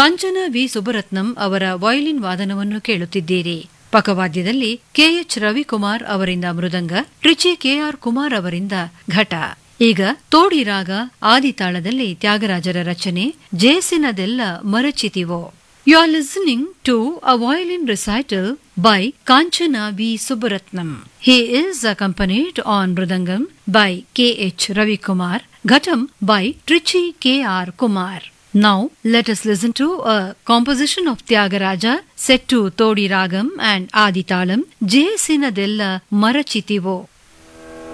ಕಾಂಚನ V ಸುಬ್ಬರತ್ನಂ ಅವರ violin ವಾದನವನ್ನು ಕೇಳುತ್ತಿದ್ದೀರಿ ಪಕವಾದ್ಯದಲ್ಲಿ K H Ravikumar ಅವರಿಂದ ಮೃದಂಗ ಟ್ರಿಚಿ ಕೆಆರ್ ಕುಮಾರ್ ಅವರಿಂದ ಘಟ ಈಗ ತೋಡಿ ರಾಗ ಆದಿತಾಳದಲ್ಲಿ ತ್ಯಾಗರಾಜರ ರಚನೆ ಜೇಸಿನದೆಲ್ಲ ಮರಚಿತಿವೋ you are listening to a violin recital by Kanchana V Subbaratnam he is accompanied on mridangam by K H Ravikumar ghatam by Trichy K R Kumar Now let us listen to a composition of Tyagaraja set to Todi Ragam and Aditalam, Jay Sinadella Marachitivo.